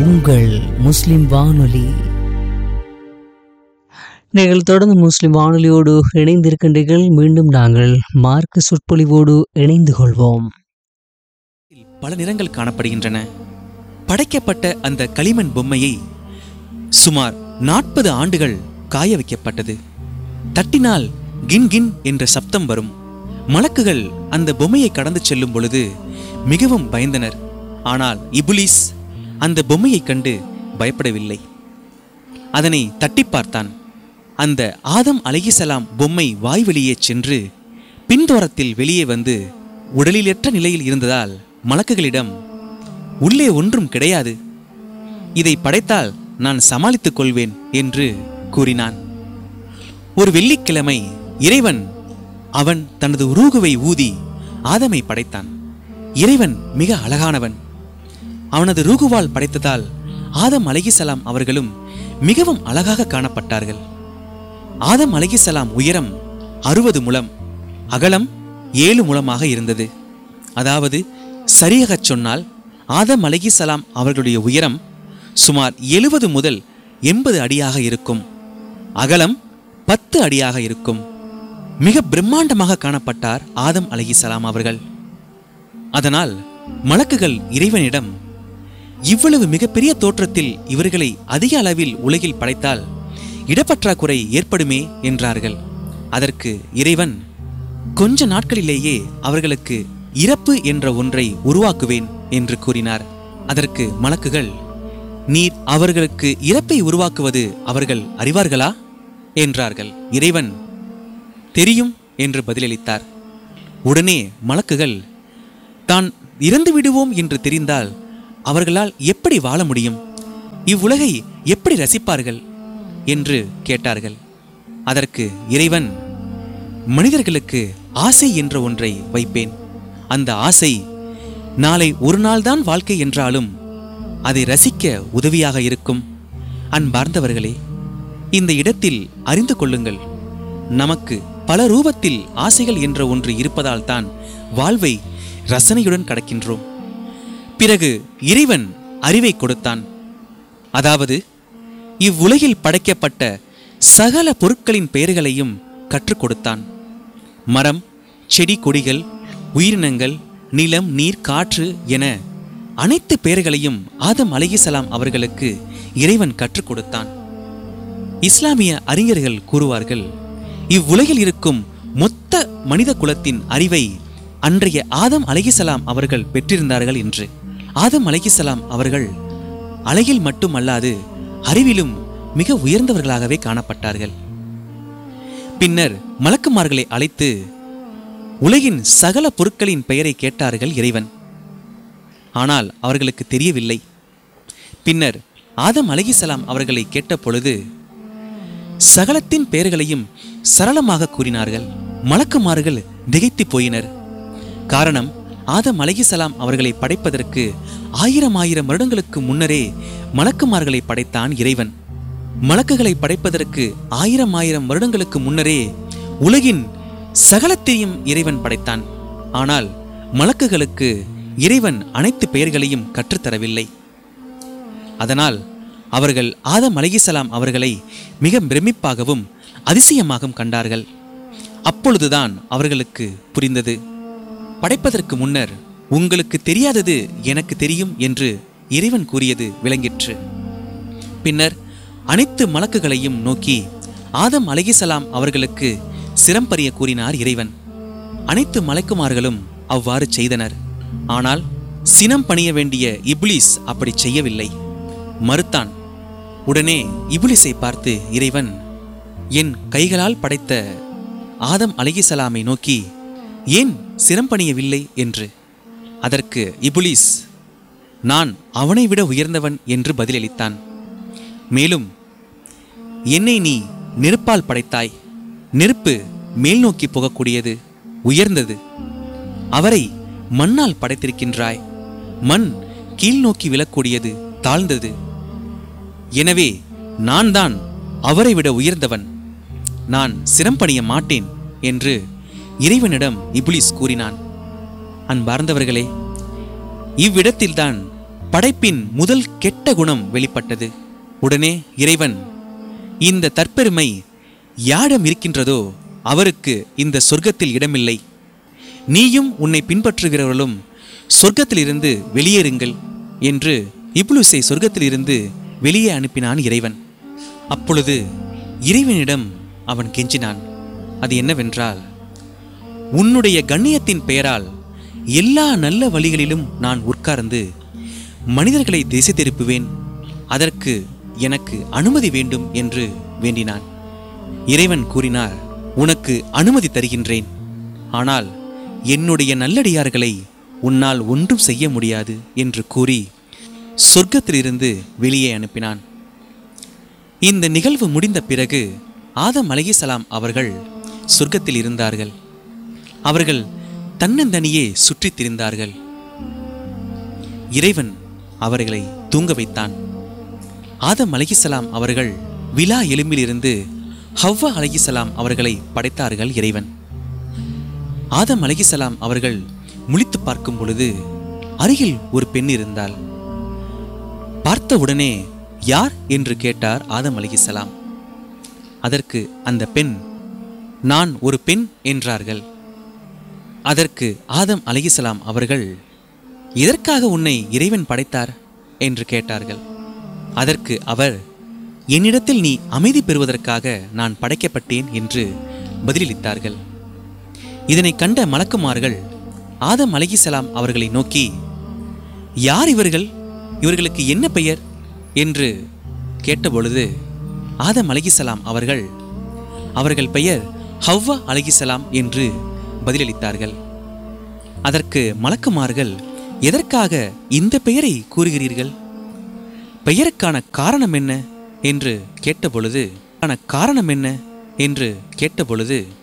உங்கள் முஸ்லிம் வானொலி நீங்கள் தொடர்ந்து முஸ்லிம் வானொலியோடு இணைந்திருக்கின்றீர்கள் மீண்டும் நாங்கள் மார்க்க சொற்பொழிவோடு இணைந்து கொள்வோம் பல நிறங்கள் காணப்படுகின்றன படைக்கப்பட்ட அந்த களிமண் பொம்மையை சுமார் நாற்பது ஆண்டுகள் காய வைக்கப்பட்டது தட்டினால் கின் கின் என்ற சப்தம் வரும் மலக்குகள் அந்த பொம்மையை கடந்து செல்லும் பொழுது மிகவும் பயந்தனர் ஆனால் இபுலிஸ் அந்த பொம்மையைக் கண்டு பயப்படவில்லை அதனை தட்டி பார்த்தான் அந்த ஆதம் அலைகிசலாம் பொம்மை வாய் வெளியே சென்று பின்தோரத்தில் வெளியே வந்து உடலிலற்ற நிலையில் இருந்ததால் மலக்குகளிடம் உள்ளே ஒன்றும் கிடையாது இதை படைத்தால் நான் சமாளித்துக் கொள்வேன் என்று கூறினான் ஒரு வெள்ளிக்கிழமை இறைவன் அவன் தனது உருகுவை ஊதி ஆதமை படைத்தான் இறைவன் மிக அழகானவன் அவனது ரூகுவால் படைத்ததால் ஆதம் அலைகிசலாம் அவர்களும் மிகவும் அழகாக காணப்பட்டார்கள் ஆதம் அலைகிசலாம் உயரம் அறுபது முழம் அகலம் ஏழு முழமாக இருந்தது அதாவது சரியாகச் சொன்னால் ஆதம் அலைகிசலாம் அவர்களுடைய உயரம் சுமார் எழுபது முதல் எண்பது அடியாக இருக்கும் அகலம் பத்து அடியாக இருக்கும் மிக பிரம்மாண்டமாக காணப்பட்டார் ஆதம் அலைகிசலாம் அவர்கள் அதனால் மலக்குகள் இறைவனிடம் இவ்வளவு மிகப்பெரிய தோற்றத்தில் இவர்களை அதிக அளவில் உலகில் படைத்தால் இடப்பற்றாக்குறை ஏற்படுமே என்றார்கள் அதற்கு இறைவன் கொஞ்ச நாட்களிலேயே அவர்களுக்கு இறப்பு என்ற ஒன்றை உருவாக்குவேன் என்று கூறினார் அதற்கு மலக்குகள் நீர் அவர்களுக்கு இறப்பை உருவாக்குவது அவர்கள் அறிவார்களா என்றார்கள் இறைவன் தெரியும் என்று பதிலளித்தார் உடனே மலக்குகள் தான் இறந்து விடுவோம் என்று தெரிந்தால் அவர்களால் எப்படி வாழ முடியும் இவ்வுலகை எப்படி ரசிப்பார்கள் என்று கேட்டார்கள் அதற்கு இறைவன் மனிதர்களுக்கு ஆசை என்ற ஒன்றை வைப்பேன் அந்த ஆசை நாளை ஒரு நாள்தான் வாழ்க்கை என்றாலும் அதை ரசிக்க உதவியாக இருக்கும் அன்பார்ந்தவர்களே இந்த இடத்தில் அறிந்து கொள்ளுங்கள் நமக்கு பல ரூபத்தில் ஆசைகள் என்ற ஒன்று இருப்பதால் தான் வாழ்வை ரசனையுடன் கடக்கின்றோம் பிறகு இறைவன் அறிவை கொடுத்தான் அதாவது இவ்வுலகில் படைக்கப்பட்ட சகல பொருட்களின் பெயர்களையும் கற்றுக் கொடுத்தான் மரம் செடி கொடிகள் உயிரினங்கள் நிலம் நீர் காற்று என அனைத்து பெயர்களையும் ஆதம் அலைகிசலாம் அவர்களுக்கு இறைவன் கற்றுக் கொடுத்தான் இஸ்லாமிய அறிஞர்கள் கூறுவார்கள் இவ்வுலகில் இருக்கும் மொத்த மனித குலத்தின் அறிவை அன்றைய ஆதம் அலைகிசலாம் அவர்கள் பெற்றிருந்தார்கள் என்று ஆதம் அலைகிசலாம் அவர்கள் அழகில் மட்டுமல்லாது அறிவிலும் மிக உயர்ந்தவர்களாகவே காணப்பட்டார்கள் பின்னர் மலக்குமார்களை அழைத்து உலகின் சகல பொருட்களின் பெயரை கேட்டார்கள் இறைவன் ஆனால் அவர்களுக்கு தெரியவில்லை பின்னர் ஆதம் அலைகிசலாம் அவர்களை கேட்ட பொழுது சகலத்தின் பெயர்களையும் சரளமாக கூறினார்கள் மலக்குமார்கள் திகைத்து போயினர் காரணம் ஆதம் அலைகிசலாம் அவர்களை படைப்பதற்கு ஆயிரம் ஆயிரம் வருடங்களுக்கு முன்னரே மலக்குமார்களை படைத்தான் இறைவன் மலக்குகளை படைப்பதற்கு ஆயிரம் ஆயிரம் வருடங்களுக்கு முன்னரே உலகின் சகலத்தையும் இறைவன் படைத்தான் ஆனால் மலக்குகளுக்கு இறைவன் அனைத்து பெயர்களையும் கற்றுத்தரவில்லை அதனால் அவர்கள் ஆதம் அலைகிசலாம் அவர்களை மிக பிரமிப்பாகவும் அதிசயமாகவும் கண்டார்கள் அப்பொழுதுதான் அவர்களுக்கு புரிந்தது படைப்பதற்கு முன்னர் உங்களுக்கு தெரியாதது எனக்கு தெரியும் என்று இறைவன் கூறியது விளங்கிற்று பின்னர் அனைத்து மலக்குகளையும் நோக்கி ஆதம் அலைகிசலாம் அவர்களுக்கு சிரம்பரிய கூறினார் இறைவன் அனைத்து மலைக்குமார்களும் அவ்வாறு செய்தனர் ஆனால் சினம் பணிய வேண்டிய இப்லீஸ் அப்படி செய்யவில்லை மறுத்தான் உடனே இப்லிஸை பார்த்து இறைவன் என் கைகளால் படைத்த ஆதம் அலைகிசலாமை நோக்கி ஏன் சிரம்பணியவில்லை என்று அதற்கு இபுலிஸ் நான் அவனை விட உயர்ந்தவன் என்று பதிலளித்தான் மேலும் என்னை நீ நெருப்பால் படைத்தாய் நெருப்பு மேல் நோக்கி போகக்கூடியது உயர்ந்தது அவரை மண்ணால் படைத்திருக்கின்றாய் மண் கீழ் நோக்கி விழக்கூடியது தாழ்ந்தது எனவே நான் தான் அவரை விட உயர்ந்தவன் நான் சிரம்பணிய மாட்டேன் என்று இறைவனிடம் இப்லிஸ் கூறினான் அன்பார்ந்தவர்களே இவ்விடத்தில்தான் படைப்பின் முதல் கெட்ட குணம் வெளிப்பட்டது உடனே இறைவன் இந்த தற்பெருமை யாரிடம் இருக்கின்றதோ அவருக்கு இந்த சொர்க்கத்தில் இடமில்லை நீயும் உன்னை பின்பற்றுகிறவர்களும் சொர்க்கத்திலிருந்து வெளியேறுங்கள் என்று இப்ளுசை சொர்க்கத்திலிருந்து வெளியே அனுப்பினான் இறைவன் அப்பொழுது இறைவனிடம் அவன் கெஞ்சினான் அது என்னவென்றால் உன்னுடைய கண்ணியத்தின் பெயரால் எல்லா நல்ல வழிகளிலும் நான் உட்கார்ந்து மனிதர்களை திசை திருப்புவேன் அதற்கு எனக்கு அனுமதி வேண்டும் என்று வேண்டினான் இறைவன் கூறினார் உனக்கு அனுமதி தருகின்றேன் ஆனால் என்னுடைய நல்லடியார்களை உன்னால் ஒன்றும் செய்ய முடியாது என்று கூறி சொர்க்கத்திலிருந்து வெளியே அனுப்பினான் இந்த நிகழ்வு முடிந்த பிறகு ஆதம் அலைஹிஸ்ஸலாம் அவர்கள் சொர்க்கத்தில் இருந்தார்கள் அவர்கள் தன்னந்தனியே சுற்றித் திரிந்தார்கள் இறைவன் அவர்களை தூங்க வைத்தான் ஆதம் அலைஹிஸ்ஸலாம் அவர்கள் விலா எலும்பிலிருந்து ஹவ்வா அலைஹிஸ்ஸலாம் அவர்களை படைத்தார்கள் இறைவன் ஆதம் அலைஹிஸ்ஸலாம் அவர்கள் முழித்து பார்க்கும் பொழுது அருகில் ஒரு பெண் இருந்தாள் பார்த்த உடனே யார் என்று கேட்டார் ஆதம் அலைஹிஸ்ஸலாம் அதற்கு அந்த பெண் நான் ஒரு பெண் என்றார்கள் அதற்கு ஆதம் அலைஹிஸ்ஸலாம் அவர்கள் எதற்காக உன்னை இறைவன் படைத்தார் என்று கேட்டார்கள் அதற்கு அவர் என்னிடத்தில் நீ அமைதி பெறுவதற்காக நான் படைக்கப்பட்டேன் என்று பதிலளித்தார்கள் இதனை கண்ட மலக்குமார்கள் ஆதம் அலைஹிஸ்ஸலாம் அவர்களை நோக்கி யார் இவர்கள் இவர்களுக்கு என்ன பெயர் என்று கேட்டபொழுது ஆதம் அலைஹிஸ்ஸலாம் அவர்கள் அவர்கள் பெயர் ஹவ்வா அலைஹிஸ்ஸலாம் என்று பதிலளித்தார்கள் அதற்கு மலக்குமார்கள் எதற்காக இந்த பெயரை கூறுகிறீர்கள் பெயருக்கான காரணம் என்ன என்று கேட்டபொழுது "ஆன காரணம் என்ன என்று கேட்டபொழுது